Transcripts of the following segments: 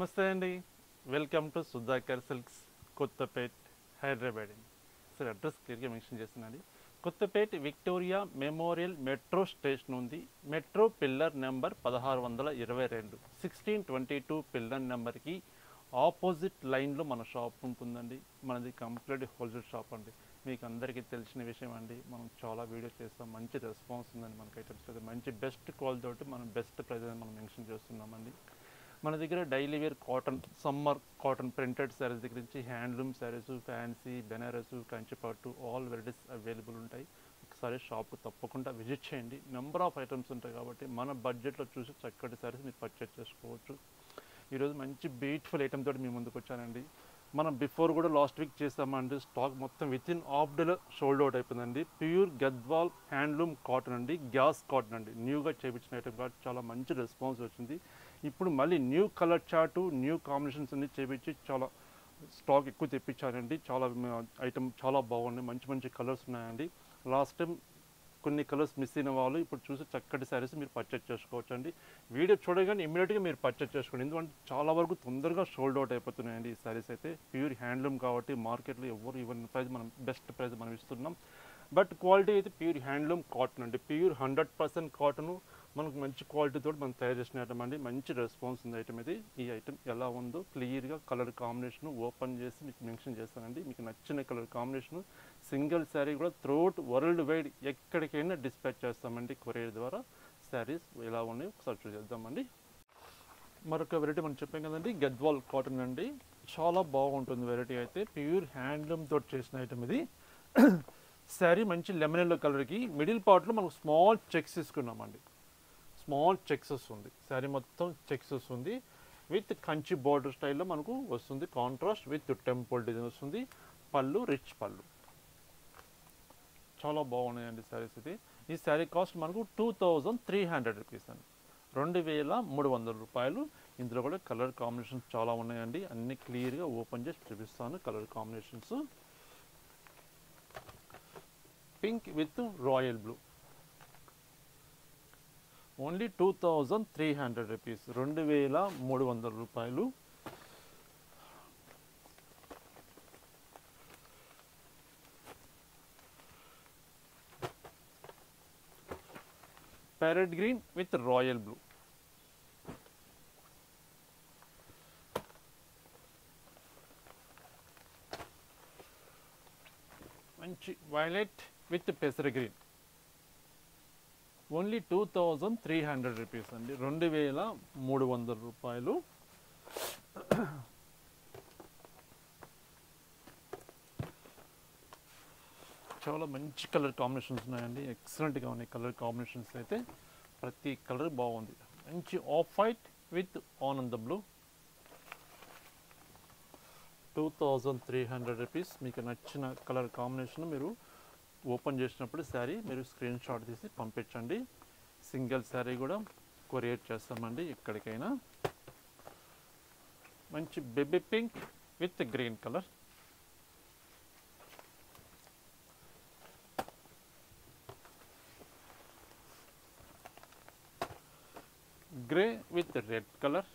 నమస్తే అండి welcome to Sudhakar silks Kothapet Hyderabad అండి సార్ అడ్రస్ క్లియర్గా మెన్షన్ చేస్తున్నాండి Kothapet Victoria memorial metro station ఉంది మెట్రో పిల్లర్ నెంబర్ పదహారు వందల ఇరవై రెండు సిక్స్టీన్ ట్వంటీ టూ పిల్లర్ నెంబర్కి ఆపోజిట్ లైన్లో మన షాప్ ఉంటుందండి మనది కంప్లీట్ హోల్సేల్ షాప్ అండి మీకు అందరికీ తెలిసిన విషయం అండి మనం చాలా వీడియో చేస్తాం మంచి రెస్పాన్స్ ఉందండి మనకి ఐటమ్స్ అయితే మంచి బెస్ట్ క్వాలిటీ తోటి మనం బెస్ట్ ప్రైస్ మనం మెన్షన్ చేస్తున్నామండి మన దగ్గర daily wear cotton summer cotton printed saris దగ్గర నుంచి handloom saris fancy Benaras Kanchipattu all varieties available ఉంటాయి ఒకసారి షాప్కి తప్పకుండా విజిట్ చేయండి నెంబర్ ఆఫ్ ఐటమ్స్ ఉంటాయి కాబట్టి మన బడ్జెట్లో చూసి చక్కటి శారీస్ మీరు పర్చేస్ చేసుకోవచ్చు ఈరోజు మంచి బ్యూటిఫుల్ ఐటమ్ తోటి మీ ముందుకు వచ్చానండి మనం బిఫోర్ కూడా లాస్ట్ వీక్ చేసామండి స్టాక్ మొత్తం విత్ ఇన్ హాఫ్ డేలో షోల్డ్ అవుట్ అయిపోయిందండి ప్యూర్ గద్వాల్ హ్యాండ్లూమ్ కాటన్ అండి గ్యాస్ కాటన్ అండి న్యూగా చేయించిన ఐటమ్ కాబట్టి చాలా మంచి రెస్పాన్స్ వచ్చింది ఇప్పుడు మళ్ళీ new colour chart new combinations అన్ని చేపించి చాలా స్టాక్ ఎక్కువ తెప్పించారండి చాలా ఐటమ్ చాలా బాగుంది మంచి మంచి కలర్స్ ఉన్నాయండి లాస్ట్ టైం కొన్ని కలర్స్ మిస్ అయిన వాళ్ళు ఇప్పుడు చూసి చక్కటి శారీస్ మీరు పర్చేజ్ చేసుకోవచ్చు అండి వీడియో చూడగానే ఇమీడియట్గా మీరు పర్చేజ్ చేసుకోండి ఎందుకంటే చాలా వరకు తొందరగా షోల్డ్ అవుట్ అయిపోతున్నాయండి ఈ శారీస్ అయితే ప్యూర్ హ్యాండ్లూమ్ కాబట్టి మార్కెట్లో ఎవరు ఇవ్వని ప్రైస్ మనం బెస్ట్ ప్రైస్ మనం ఇస్తున్నాం బట్ క్వాలిటీ అయితే ప్యూర్ హ్యాండ్లూమ్ కాటన్ అండి ప్యూర్ హండ్రెడ్ పర్సెంట్ కాటన్ మనకు మంచి క్వాలిటీతో మనం తయారు చేసిన ఐటమ్ అండి మంచి రెస్పాన్స్ ఉంది ఐటమ్ ఇది ఈ ఐటమ్ ఎలా ఉందో క్లియర్గా కలర్ కాంబినేషన్ ఓపెన్ చేసి మీకు మెన్షన్ చేస్తానండి మీకు నచ్చిన కలర్ కాంబినేషన్ సింగిల్ శారీ కూడా త్రూఅవుట్ వరల్డ్ వైడ్ ఎక్కడికైనా డిస్పాచ్ చేస్తామండి కొరియర్ ద్వారా శారీస్ ఎలా ఉన్నాయో ఒకసారి చూసేద్దామండి మరొక వెరైటీ మనం చెప్పాం కదండి గద్వాల్ కాటన్ అండి చాలా బాగుంటుంది వెరైటీ అయితే ప్యూర్ హ్యాండ్లూమ్ తోటి చేసిన ఐటమ్ ఇది శారీ మంచి లెమన్ ఎల్లో కలర్కి మిడిల్ పార్ట్లో మనం స్మాల్ చెక్స్ తీసుకున్నామండి స్మాల్ చెక్స్ వస్తుంది శారీ మొత్తం చెక్స్ వస్తుంది విత్ కంచి బార్డర్ స్టైల్లో మనకు వస్తుంది కాంట్రాస్ట్ విత్ టెంపుల్ డిజైన్ వస్తుంది పళ్ళు రిచ్ పళ్ళు చాలా బాగున్నాయండి శారీస్ ఇది ఈ శారీ కాస్ట్ మనకు two thousand three hundred rupees అండి రెండు వేల మూడు వందల రూపాయలు ఇందులో కూడా కలర్ కాంబినేషన్స్ చాలా ఉన్నాయండి అన్ని క్లియర్గా ఓపెన్ చేసి చూపిస్తాను colour combinations pink with royal blue only two thousand three hundred rupees రెండు వేల మూడు వందల రూపాయలు parrot green with royal blue మంచి వైలెట్ విత్ పెసర green only two thousand three hundred rupees అండి రెండు వేల మూడు వందల రూపాయలు చాలా మంచి కలర్ కాంబినేషన్స్ ఉన్నాయండి ఎక్సలెంట్గా ఉన్నాయి కలర్ కాంబినేషన్స్ అయితే ప్రతి కలర్ బాగుంది మంచి ఆఫ్ వైట్ విత్ ఆనంద blue two thousand three hundred rupees మీకు నచ్చిన కలర్ కాంబినేషన్ మీరు ఓపెన్ చేసినప్పుడు శారీ మీరు స్క్రీన్ షాట్ తీసి పంపించండి సింగిల్ శారీ కూడా కొరియర్ చేస్తామండి ఎక్కడికైనా మంచి baby pink with green colour grey with red colour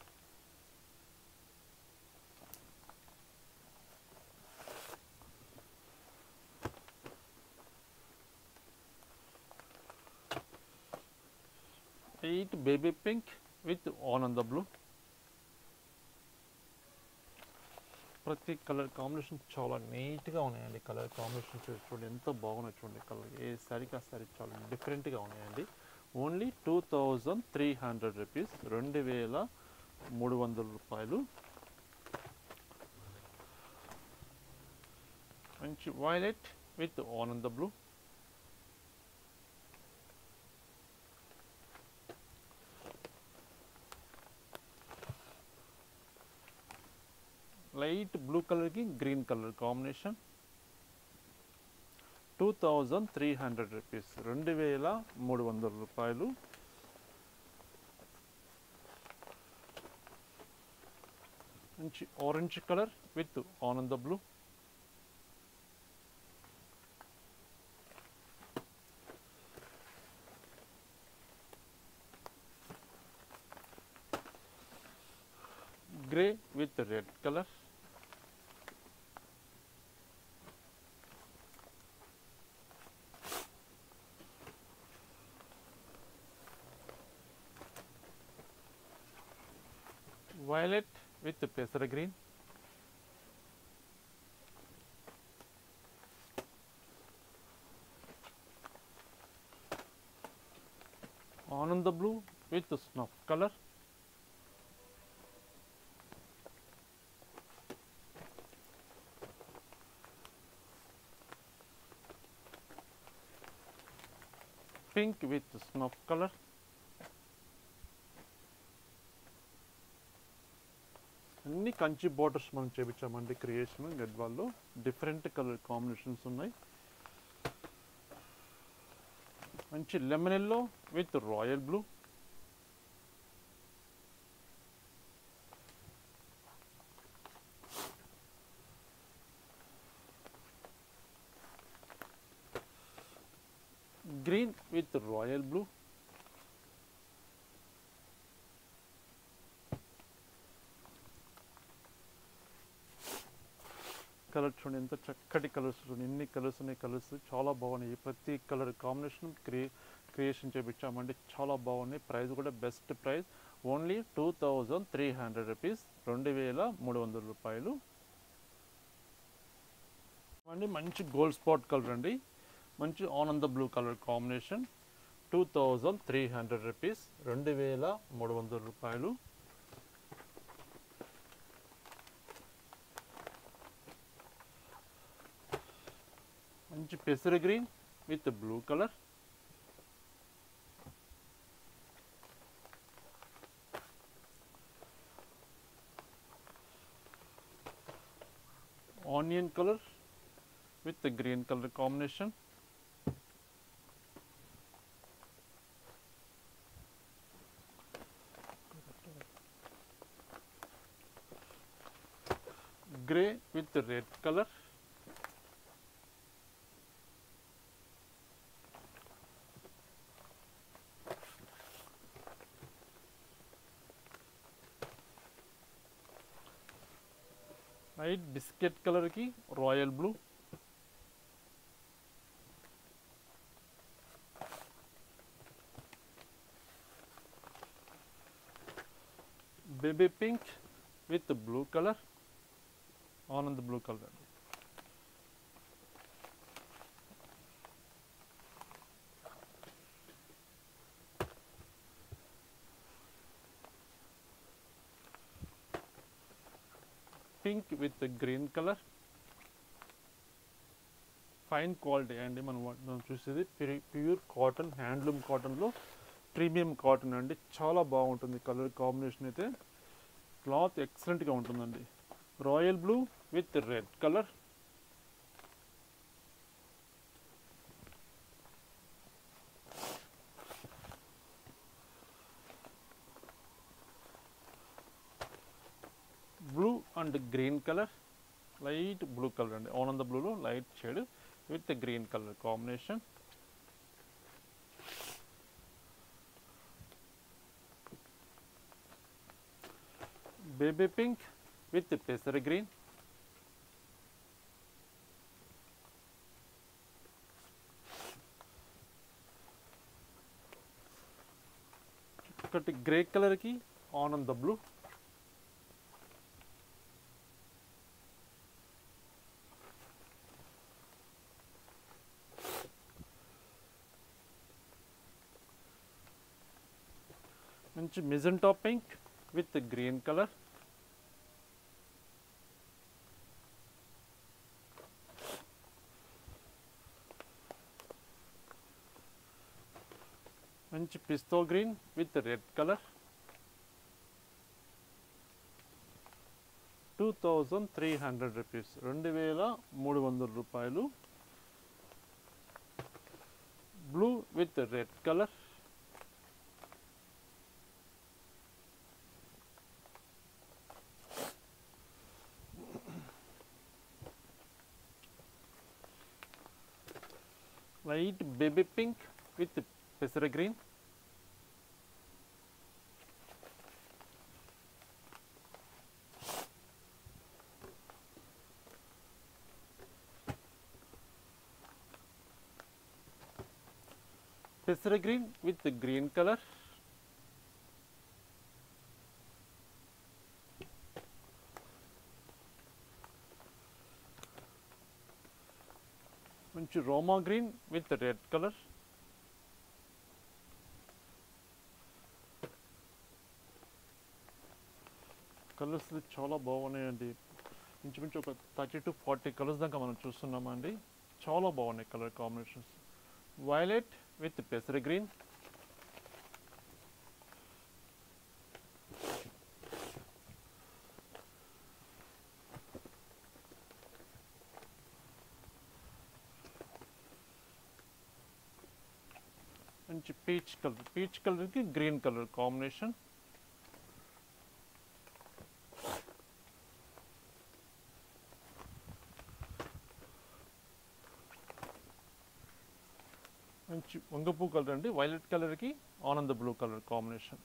eight baby pink with ఆనంద బ్లూ ప్రతి కలర్ కాంబినేషన్ చాలా నీట్గా ఉన్నాయండి కలర్ కాంబినేషన్ చూడండి ఎంత బాగున్నాయి చూడండి కలర్ ఏ శారీకి ఆ శారీ చాలా డిఫరెంట్గా ఉన్నాయండి only two thousand three hundred rupees రెండు వేల మూడు వందల రూపాయలు మంచి వైలెట్ విత్ ఆనంద బ్లూ లైట్ బ్లూ కలర్కి green colour combination two thousand three hundred rupees రెండు వేల మూడు వందల రూపాయలు మంచి ఆరెంజ్ కలర్ విత్ ఆనంద blue grey with red colour violet with pesara green ananda blue with snuff color pink with snuff color అన్ని Kanchi borders మనం చేపించామండి క్రియేషన్ గడ్వాల్లో డిఫరెంట్ కలర్ కాంబినేషన్స్ ఉన్నాయి మంచి lemon yellow with royal blue green with royal blue colour చూడండి ఎంత చక్కటి colours చూడండి ఎన్ని కలర్స్ ఉన్నాయి కలర్స్ చాలా బాగున్నాయి ప్రతి కలర్ కాంబినేషన్ క్రియే క్రియేషన్ చేపించామండి చాలా బాగున్నాయి ప్రైస్ కూడా best price only two thousand three hundred rupees రెండు వేల మూడు వందల రూపాయలు అండి మంచి గోల్డ్ స్పాట్ కలర్ అండి మంచి ఆనంద blue colour combination two thousand three hundred rupees రెండు వేల మూడు వందల రూపాయలు మంచి పెసర green with blue colour onion colour with green colour combination grey with red colour light biscuit కలర్కి royal blue baby pink with blue colour ఆనంద్ blue colour pink with green colour fine quality అండి మనం వా- మనం చూసేది pure cotton handloom కాటన్లో premium cotton అండి చాలా బాగుంటుంది కలర్ కాంబినేషన్ అయితే క్లాత్ ఎక్సలెంట్గా ఉంటుందండి royal blue with red colour blue and green colour light blue colour అండి ఆనంద బ్లూలో light shade with green colour combination baby pink with పెసర గ్రీన్ ఒకటి గ్రే కలర్కి ఆనంద బ్లూ మంచి magenta pink with green colour మంచి పిస్తో green with red colour two thousand three hundred rupees రెండు వేల మూడు వందల రూపాయలు blue with red colour light baby pink with పెసర గ్రీన్ పెసర గ్రీన్ విత్ గ్రీన్ కలర్ మంచి రోమా green with red colour colours చాలా బాగున్నాయండి ఇంచుమించు ఒక థర్టీ టు ఫార్టీ కలర్స్ దాకా మనం చూస్తున్నామండి చాలా బాగున్నాయి కలర్ కాంబినేషన్స్ వైలెట్ విత్ పెసర గ్రీన్ మంచి పీచ్ కలర్ పీచ్ కలర్కి గ్రీన్ కలర్ కాంబినేషన్ మంచి వంగపూ కలర్ అండి వైలెట్ కలర్కి ఆనంద బ్లూ కలర్ కాంబినేషన్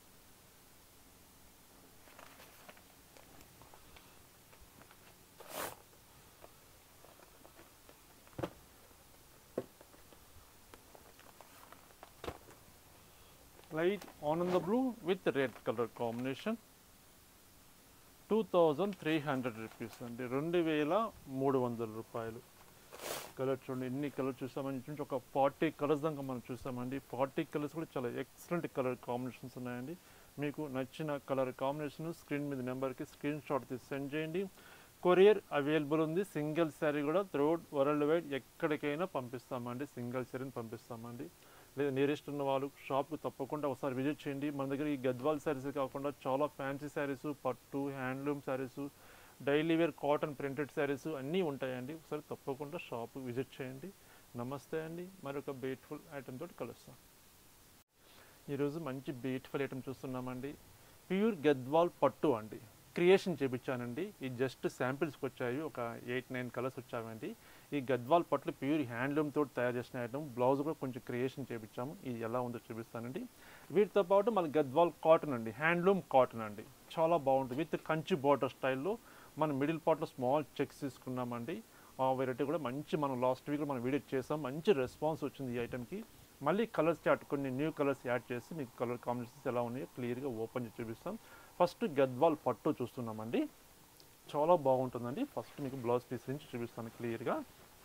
లైట్ ఆనంద blue with red colour combination two thousand three hundred rupees అండి రెండు వేల మూడు వందల రూపాయలు కలర్ చూడండి ఎన్ని కలర్ చూసామని చూసి ఒక ఫార్టీ కలర్స్ దాకా మనం చూసామండి ఫార్టీ కలర్స్ కూడా చాలా ఎక్సలెంట్ కలర్ కాంబినేషన్స్ ఉన్నాయండి మీకు నచ్చిన కలర్ కాంబినేషన్ స్క్రీన్ మీద నెంబర్కి స్క్రీన్ షాట్ తీసి సెండ్ చేయండి కొరియర్ అవైలబుల్ ఉంది సింగిల్ శారీ కూడా త్రూఅవుట్ వరల్డ్ వైడ్ ఎక్కడికైనా పంపిస్తామండి సింగిల్ శారీని పంపిస్తామండి లేదా నియరెస్ట్ ఉన్న వాళ్ళు షాప్కి తప్పకుండా ఒకసారి విజిట్ చేయండి మన దగ్గర ఈ గద్వాల్ శారీస్ కాకుండా చాలా ఫ్యాన్సీ శారీస్ పట్టు handloom saris daily wear cotton printed saris అన్నీ ఉంటాయండి ఒకసారి తప్పకుండా షాప్ విజిట్ చేయండి నమస్తే అండి మరొక బ్యూటిఫుల్ ఐటమ్ తోటి కలుస్తాం ఈరోజు మంచి బ్యూటిఫుల్ ఐటమ్ చూస్తున్నామండి ప్యూర్ గద్వాల్ పట్టు అండి క్రియేషన్ చేపించానండి ఈ జస్ట్ శాంపిల్స్కి వచ్చాయి ఒక ఎయిట్ నైన్ కలర్స్ వచ్చాయండి ఈ గద్వాల్ పట్లు ప్యూర్ హ్యాండ్లూమ్ తోటి తయారు చేసిన ఐటమ్ బ్లౌజ్ కూడా కొంచెం క్రియేషన్ చేపించాము ఇది ఎలా ఉందో చూపిస్తానండి వీటితో పాటు మన గద్వాల్ కాటన్ అండి హ్యాండ్లూమ్ కాటన్ అండి చాలా బాగుంటుంది విత్ కంచి బార్డర్ స్టైల్లో మనం మిడిల్ పార్ట్లో స్మాల్ చెక్స్ తీసుకున్నామండి ఆ వెరైటీ కూడా మంచి మనం లాస్ట్ వీక్ మనం వీడియో చేసాం మంచి రెస్పాన్స్ వచ్చింది ఈ ఐటమ్కి మళ్ళీ కలర్స్ యాడ్ కొన్ని న్యూ కలర్స్ యాడ్ చేసి మీకు కలర్ కాంబినేషన్స్ ఎలా ఉన్నాయో క్లియర్గా ఓపెన్ చేసి చూపిస్తాం ఫస్ట్ గద్వాల్ పట్టు చూస్తున్నామండి చాలా బాగుంటుందండి ఫస్ట్ మీకు బ్లౌజ్ పీస్ నుంచి చూపిస్తాను క్లియర్గా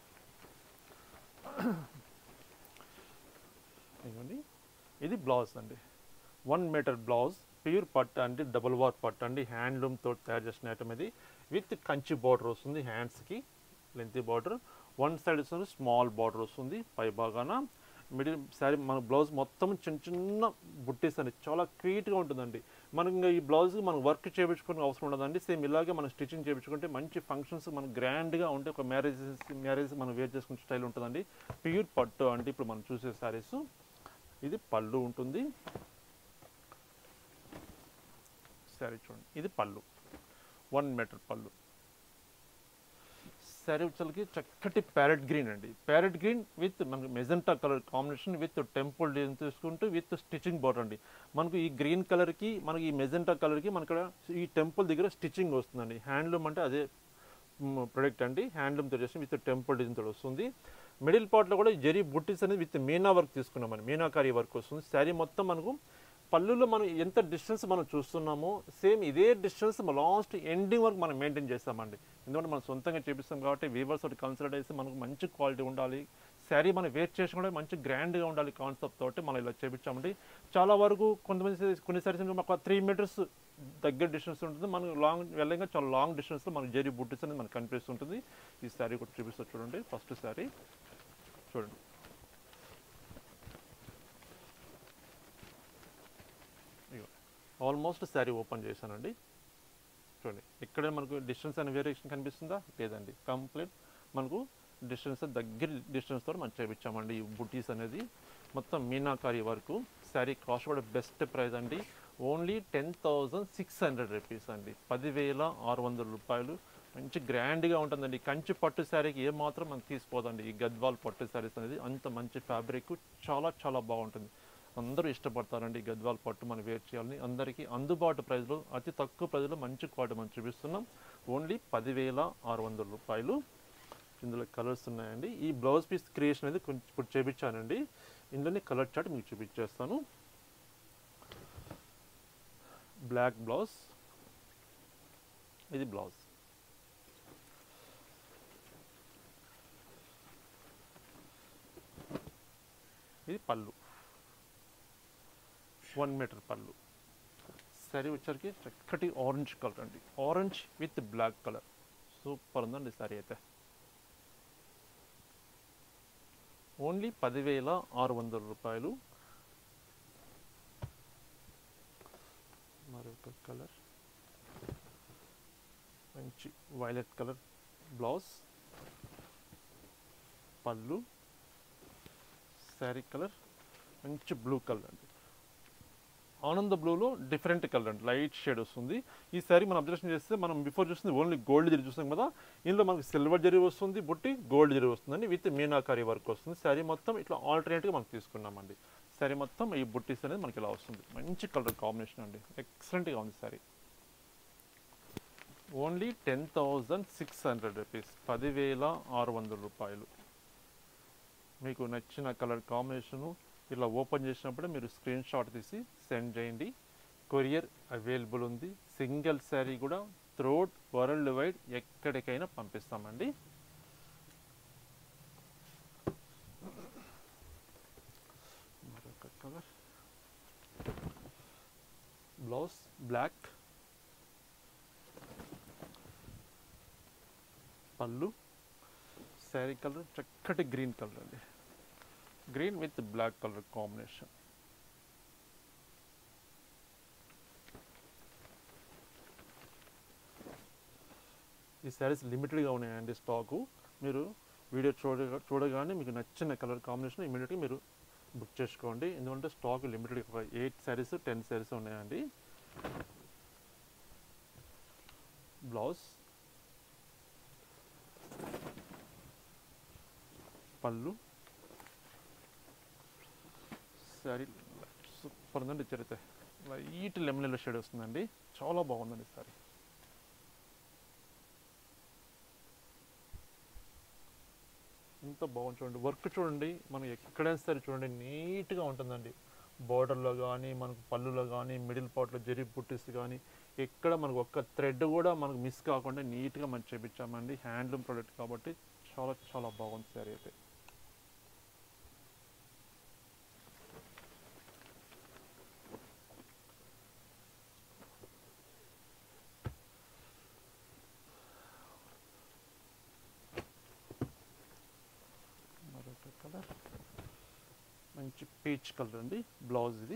ఇదిగోండి ఇది బ్లౌజ్ అండి వన్ మీటర్ బ్లౌజ్ ప్యూర్ పట్టు అండి డబుల్ వార్ పట్టు అండి హ్యాండ్లూమ్ తోటి తయారు చేసిన ఐటమ్ ఇది విత్ కంచి బార్డర్ వస్తుంది హ్యాండ్స్కి లెంతీ బార్డర్ వన్ సైడ్ వస్తుంది స్మాల్ బార్డర్ వస్తుంది పై భాగాన మిడిల్ శారీ మన బ్లౌజ్ మొత్తం చిన్న చిన్న బుట్టీస్ అండి చాలా క్రీట్గా ఉంటుందండి మనకి ఇంకా ఈ బ్లౌజ్ మనం వర్క్ చేయించుకునే అవసరం ఉండదండి సేమ్ ఇలాగే మనం స్టిచ్చింగ్ చేయించుకుంటే మంచి ఫంక్షన్స్ మనం గ్రాండ్గా ఉంటే ఒక మ్యారేజ్ మ్యారేజ్ మనం వేర్ చేసుకునే స్టైల్ ఉంటుందండి ప్యూర్ పట్టు అంటే ఇప్పుడు మనం చూసే శారీస్ ఇది పళ్ళు ఉంటుంది శారీ చూడండి ఇది పళ్ళు వన్ మీటర్ పళ్ళు శారీ వచ్చేసరికి చక్కటి ప్యారెట్ గ్రీన్ అండి ప్యారెట్ గ్రీన్ విత్ మనకి magenta colour combination with temple design తీసుకుంటూ విత్ స్టిచ్చింగ్ బార్డర్ అండి మనకు ఈ గ్రీన్ కలర్కి మనకి ఈ మెజెంటా కలర్కి మనకి ఈ టెంపుల్ దగ్గర స్టిచ్చింగ్ వస్తుందండి హ్యాండ్లూమ్ అంటే అదే ప్రొడక్ట్ అండి హ్యాండ్లూమ్తో చేసి విత్ టెంపుల్ డిజైన్తో వస్తుంది మిడిల్ పార్ట్లో కూడా జరీ బుట్టీస్ అనేది విత్ మీనా వర్క్ తీసుకున్నామని మీనాకారి వర్క్ వస్తుంది శారీ మొత్తం మనకు పళ్ళులో మనం ఎంత డిస్టెన్స్ మనం చూస్తున్నామో సేమ్ ఇదే డిస్టెన్స్ లాస్ట్ ఎండింగ్ వరకు మనం మెయింటైన్ చేస్తామండి ఎందుకంటే మనం సొంతంగా చేపిస్తాం కాబట్టి వీవర్స్ తోటి కన్సల్ట్ చేసి మనకు మంచి క్వాలిటీ ఉండాలి శారీ మనం వేర్ చేసి కూడా మంచి గ్రాండ్గా ఉండాలి కాన్సెప్ట్ తోటి మనం ఇలా చేపించామండి చాలా వరకు కొంతమంది కొన్ని సారీస్ మాకు త్రీ మీటర్స్ దగ్గర డిస్టెన్స్ ఉంటుంది మనకు లాంగ్ వెళ్ళగా చాలా లాంగ్ డిస్టెన్స్లో మనకు జరీ బుట్టీస్ అనేది మనకు కనిపిస్తుంటుంది ఈ శారీ కూడా చూపిస్తూ చూడండి ఫస్ట్ శారీ చూడండి ఆల్మోస్ట్ శారీ ఓపెన్ చేశానండి చూడండి ఇక్కడే మనకు డిస్టెన్స్ అనే వేరియేషన్ కనిపిస్తుందా లేదండి కంప్లీట్ మనకు డిస్టెన్స్ దగ్గర డిస్టెన్స్ తోటి మనం చేపించామండి ఈ బుటీస్ అనేది మొత్తం మీనాకారి వరకు శారీ కాస్ట్ కూడా బెస్ట్ ప్రైస్ అండి only ten thousand six hundred rupees అండి పదివేల ఆరు వందల రూపాయలు మంచి గ్రాండ్గా ఉంటుందండి కంచి పట్టు శారీకి ఏమాత్రం మనం తీసుకోదండి ఈ గద్వాల్ పట్టు శారీస్ అనేది అంత మంచి ఫ్యాబ్రిక్ చాలా చాలా బాగుంటుంది అందరూ ఇష్టపడతారండి ఈ గద్వాల్ పట్టు మనం వేర్ చేయాలని అందరికీ అందుబాటు ప్రైస్లో అతి తక్కువ ప్రైస్లో మంచి క్వాలిటీ మనం చూపిస్తున్నాం ఓన్లీ పదివేల ఆరు వందల రూపాయలు ఇందులో కలర్స్ ఉన్నాయండి ఈ బ్లౌజ్ పీస్ క్రియేషన్ అనేది కొంచెం ఇప్పుడు చేపించానండి ఇందులోనే కలర్ చార్ట్ మీకు చూపించేస్తాను బ్లాక్ బ్లౌజ్ ఇది బ్లౌజ్ ఇది పళ్ళు వన్ మీటర్ పళ్ళు శారీ వచ్చరికి చక్కటి ఆరెంజ్ కలర్ అండి orange with black colour super ఉందండి శారీ అయితే ఓన్లీ పదివేల ఆరు వందల రూపాయలు మరొక కలర్ మంచి వైలెట్ కలర్ బ్లౌజ్ పళ్ళు శారీ కలర్ మంచి బ్లూ కలర్ అండి ఆనంద బ్లూలో డిఫరెంట్ కలర్ అండి లైట్ షేడ్ వస్తుంది ఈ శారీ మనం అబ్జర్వేషన్ చేస్తే మనం బిఫోర్ చూస్తుంది ఓన్లీ గోల్డ్ జరీ చూస్తాం కదా ఇందులో మనకి సిల్వర్ జరీ వస్తుంది బుట్టి గోల్డ్ జరీ వస్తుందండి విత్ మీనాకారి వర్క్ వస్తుంది శారీ మొత్తం ఇట్లా ఆల్టర్నేట్గా మనం తీసుకున్నామండి శారీ మొత్తం ఈ బుట్టీస్ అనేది మనకి ఇలా వస్తుంది మంచి కలర్ కాంబినేషన్ అండి ఎక్సలెంట్గా ఉంది sari only ten thousand six hundred rupees పదివేల ఆరు వందల రూపాయలు మీకు నచ్చిన కలర్ కాంబినేషను ఇలా ఓపెన్ చేసినప్పుడే మీరు స్క్రీన్ షాట్ తీసి సెండ్ చేయండి కొరియర్ అవైలబుల్ ఉంది సింగిల్ శారీ కూడా త్రోట్ వరల్డ్ వైడ్ ఎక్కడికైనా పంపిస్తామండి మరొక కలర్ బ్లౌజ్ బ్లాక్ పళ్ళు శారీ కలర్ చక్కటి గ్రీన్ కలర్ అండి green with black colour combination ఈ శారీస్ లిమిటెడ్గా ఉన్నాయండి స్టాకు మీరు వీడియో చూడ చూడగానే మీకు నచ్చిన కలర్ కాంబినేషన్ ఇమీడియట్గా మీరు బుక్ చేసుకోండి ఎందుకంటే స్టాక్ లిమిటెడ్ ఒక ఎయిట్ శారీస్ టెన్ శారీస్ ఉన్నాయండి బ్లౌజ్ పళ్ళు శారీ సూపర్ ఉందండి చరిత్ర లైట్ లెమన్ ఎల్లో షేడ్ వస్తుందండి చాలా బాగుందండి సారీ ఎంత బాగుంది చూడండి వర్క్ చూడండి మనం ఎక్కడైనా సరే చూడండి నీట్గా ఉంటుందండి బార్డర్లో కానీ మనకు పళ్ళులో కానీ మిడిల్ పార్ట్లో జరి పుట్టిస్ కానీ ఎక్కడ మనకు ఒక్క థ్రెడ్ కూడా మనకు మిస్ కాకుండా నీట్గా మనం చేపించామండి హ్యాండ్లూమ్ ప్రోడక్ట్ కాబట్టి చాలా చాలా బాగుంది సారీ అయితే మరొక కలర్ మంచి పీచ్ కలర్ అండి బ్లౌజ్ ఇది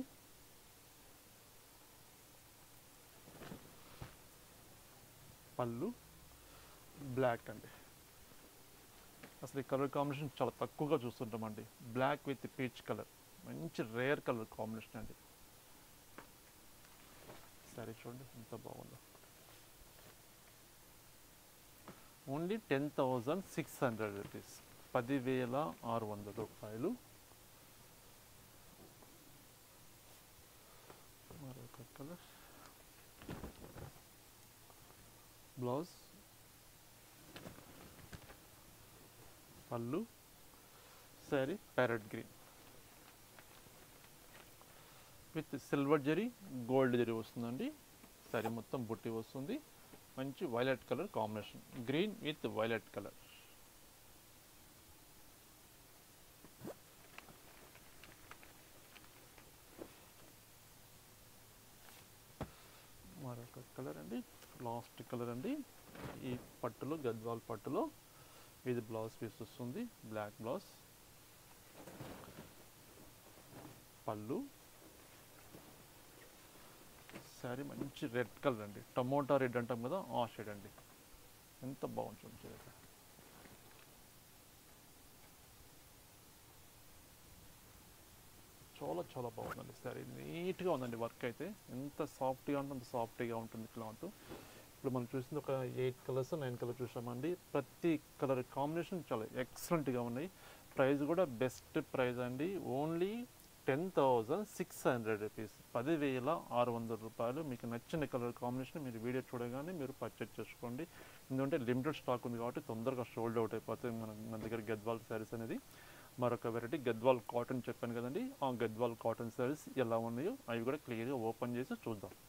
పళ్ళు బ్లాక్ అండి అసలు ఈ కలర్ కాంబినేషన్ చాలా తక్కువగా చూస్తుంటామండి బ్లాక్ విత్ పీచ్ కలర్ మంచి రేర్ కలర్ కాంబినేషన్ అండి సరే చూడండి ఎంత బాగుందో only ten thousand six hundred rupees పదివేల ఆరు వందల రూపాయలు మరొక కలర్ బ్లౌజ్ పళ్ళు sari parrot green with silver జరీ గోల్డ్ జరీ వస్తుందండి శారీ మొత్తం బుట్టి వస్తుంది మంచి violet colour combination green with violet colour మరొక కలర్ అండి లాస్ట్ కలర్ అండి ఈ పట్టులో గద్వాల్ పట్టులో ఇది బ్లౌజ్ పీస్ వస్తుంది బ్లాక్ బ్లౌజ్ పళ్ళు శారీ మంచి రెడ్ కలర్ అండి టమోటా రెడ్ అంటాం కదా ఆ షేడ్ అండి ఎంత బాగుంటుంది చూడండి చాలా చాలా బాగుందండి శారీ నీట్గా ఉందండి వర్క్ అయితే ఎంత సాఫ్ట్గా ఉంటుంది అంత సాఫ్ట్గా ఉంటుంది క్లాత్ ఇప్పుడు మనం చూసింది ఒక ఎయిట్ కలర్స్ నైన్ కలర్ చూసామండి ప్రతి కలర్ కాంబినేషన్ చాలా ఎక్సలెంట్గా ఉన్నాయి ప్రైస్ కూడా బెస్ట్ ప్రైస్ అండి only ten thousand six hundred rupees పదివేల ఆరు వందల రూపాయలు మీకు నచ్చిన కలర్ కాంబినేషన్ మీరు వీడియో చూడగానే మీరు పర్చేజ్ చేసుకోండి ఎందుకంటే లిమిటెడ్ స్టాక్ ఉంది కాబట్టి తొందరగా షోల్డ్ అవుట్ అయిపోతుంది మన మన దగ్గర గద్వాల్ శారీస్ అనేది మరొక వెరైటీ గద్వాల్ కాటన్ చెప్పాను కదండి ఆ గద్వాల్ కాటన్ శారీస్ ఎలా ఉన్నాయో అవి కూడా క్లియర్గా ఓపెన్ చేసి చూద్దాం